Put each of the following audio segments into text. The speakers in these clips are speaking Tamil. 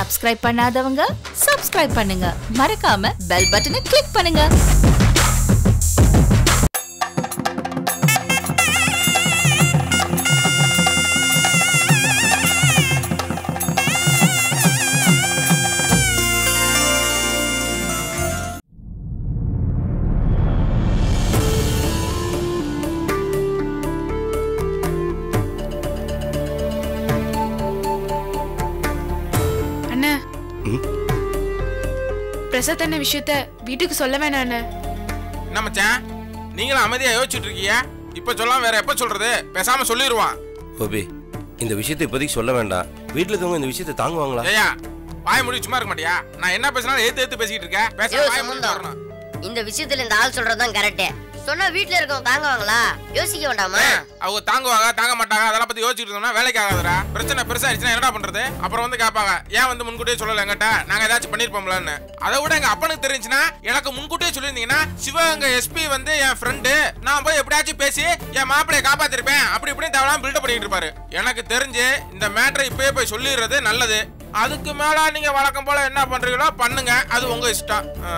சப்ஸ்கிரைப் பண்ணாதவங்க சப்ஸ்கிரைப் பண்ணுங்க மறக்காம பெல் பட்டனை கிளிக் பண்ணுங்க அண்ணா ம்? பிரசாத் அண்ணன் விஷயத்த வீட்டுக்கு சொல்ல வேணாம் அண்ணா என்ன மச்சான் நீங்களும் அமைதியா யோசிச்சுட்டு இருக்கீங்க இப்ப சொல்லாம வேற எப்ப சொல்றது பேசாம சொல்லிடுவான் கோபி இந்த விஷயத்தை இப்போதைக்கு சொல்ல வேண்டாம் வீட்டில் இருக்கவங்க இந்த விஷயத்தை தாங்குவாங்களா ஏயா வாய் முடி சும்மா இருக்க மாட்டியா நான் என்ன பேசினாலும் ஏத்து ஏத்து பேசிக்கிட்டு இருக்கேன் ஐயோ, பேச வாய் முடி சம்பந்தம். வரணும் இந்த விஷயத்துல இந்த ஆள் சொல்றதுதான் கரெக்ட் சொன்னா வீட்ல இருக்கவங்க தாங்குவாங்களா யோசிக்க வேண்டாமா அவங்க தாங்குவாங்க தாங்க மாட்டாங்க அதெல்லாம் பத்தி யோசிச்சுட்டு இருந்தோம்னா வேலைக்கு ஆகாதுடா பிரச்சனை பெருசா ஆயிடுச்சுன்னா என்னடா பண்றது அப்புறம் வந்து கேட்பாங்க ஏன் வந்து முன்கூட்டியே சொல்லல எங்கிட்ட நாங்க ஏதாச்சும் பண்ணிருப்போம்லன்னு அதை விட எங்க அப்பனுக்கு தெரிஞ்சுன்னா எனக்கு முன்கூட்டியே சொல்லியிருந்தீங்கன்னா சிவகங்கை எஸ்பி வந்து என் ஃப்ரெண்டு நான் போய் எப்படியாச்சும் பேசி என் மாப்பிளைய காப்பாத்திருப்பேன் அப்படி இப்படி தேவையில்லாம பில்டப் பண்ணிட்டு இருப்பாரு எனக்கு தெரிஞ்சு இந்த மேட்டரை இப்பயே போய் சொல்லிடுறது நல்லது அதுக்கு மேல நீங்க வழக்கம் போல என்ன பண்றீங்களோ பண்ணுங்க அது உங்க இஷ்டம் ஆ.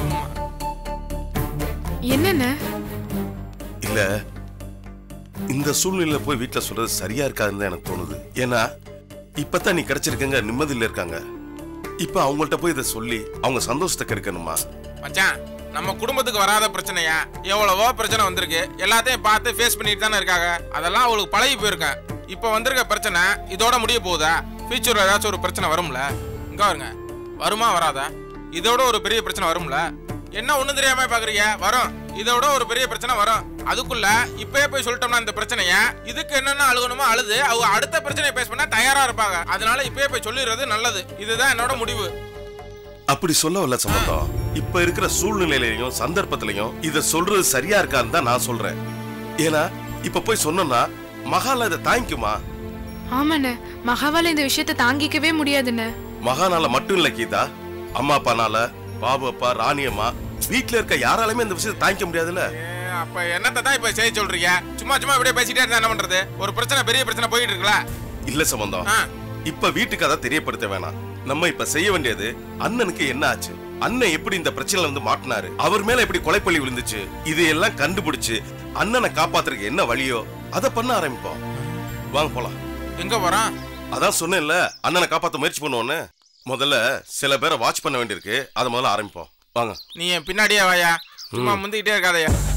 என்னண்ணே இல்ல இந்த சூழ்நிலையில போய் வீட்ல சொல்றது சரியா இருக்காதுன்னு தான் எனக்கு தோணுது ஏன்னா இப்பதான் நீ கிடைச்சிருக்கங்க நிம்மதியில இருக்காங்க இப்ப அவங்கள்ட்ட போய் இதை சொல்லி அவங்க சந்தோஷத்தை கெடுக்கணுமா மச்சான் நம்ம குடும்பத்துக்கு வராத பிரச்சனையா எவ்வளவோ பிரச்சனை வந்திருக்கு எல்லாத்தையும் பார்த்து ஃபேஸ் பண்ணிட்டு தானே இருக்காங்க அதெல்லாம் அவளுக்கு பழகி போயிருக்கேன் இப்போ வந்திருக்க பிரச்சனை இதோட முடிய போகுதா ஃபியூச்சர்ல ஏதாச்சும் ஒரு பிரச்சனை வரும்ல இங்க வருங்க வருமா வராதா இதோட ஒரு பெரிய பிரச்சனை வரும்ல என்ன ஒண்ணும் தெரியாம பாக்குறீங்க வரும் இதோட ஒரு பெரிய பிரச்சனை வரும் அதுக்குள்ள இப்பயே போய் சொல்லிட்டோம்னா இந்த பிரச்சனைய இதுக்கு என்னென்ன அழுகணுமோ அழுது அவங்க அடுத்த பிரச்சனையை பேஸ் பண்ண தயாரா இருப்பாங்க அதனால இப்பயே போய் சொல்லிடுறது நல்லது இதுதான் என்னோட முடிவு அப்படி சொல்ல வரல சம்பந்தம் இப்ப இருக்கிற சூழ்நிலையிலையும் சந்தர்ப்பத்திலையும் இத சொல்றது சரியா இருக்கான்னு தான் நான் சொல்றேன் ஏன்னா இப்ப போய் சொன்னோம்னா மகால இதை தாங்கிக்குமா ஆமாண்ணே மகாவால இந்த விஷயத்த தாங்கிக்கவே முடியாதுண்ணே மகானால மட்டும் இல்ல கீதா அம்மா அப்பானால பாபு அப்பா ராணி அம்மா வீட்டுல இருக்க யாராலுமே இந்த விஷயத்தை தாங்கிக்க முடியாதுல்ல ஏ, அப்ப என்னத்தை தான் இப்ப செய்ய சொல்றீங்க சும்மா சும்மா இப்படியே பேசிட்டே இருந்தா என்ன பண்றது ஒரு பிரச்சனை பெரிய பிரச்சனை போயிட்டு இருக்குல்ல இல்ல சம்பந்தம் ஆ. இப்ப வீட்டுக்கு அதை தெரியப்படுத்த வேணாம் நம்ம இப்ப செய்ய வேண்டியது அண்ணனுக்கு என்ன ஆச்சு அண்ணன் எப்படி இந்த பிரச்சனையில வந்து மாட்டினாரு அவர் மேல எப்படி கொலைப்பள்ளி விழுந்துச்சு இதையெல்லாம் கண்டுபிடிச்சு அண்ணனை காப்பாத்துறதுக்கு என்ன வழியோ அதை பண்ண ஆரம்பிப்போம் வாங்க போலாம் எங்க போறான் அதான் சொன்னேன்ல அண்ணனை காப்பாத்த முயற்சி பண்ணுவோன்னு முதல்ல சில பேரை வாட்ச் பண்ண வேண்டியிருக்கு அதை முதல்ல ஆரம்பிப்போம் வாங்க நீ என் பின்னாடியே வாயா சும்மா முந்திக்கிட்டே இருக்காதயா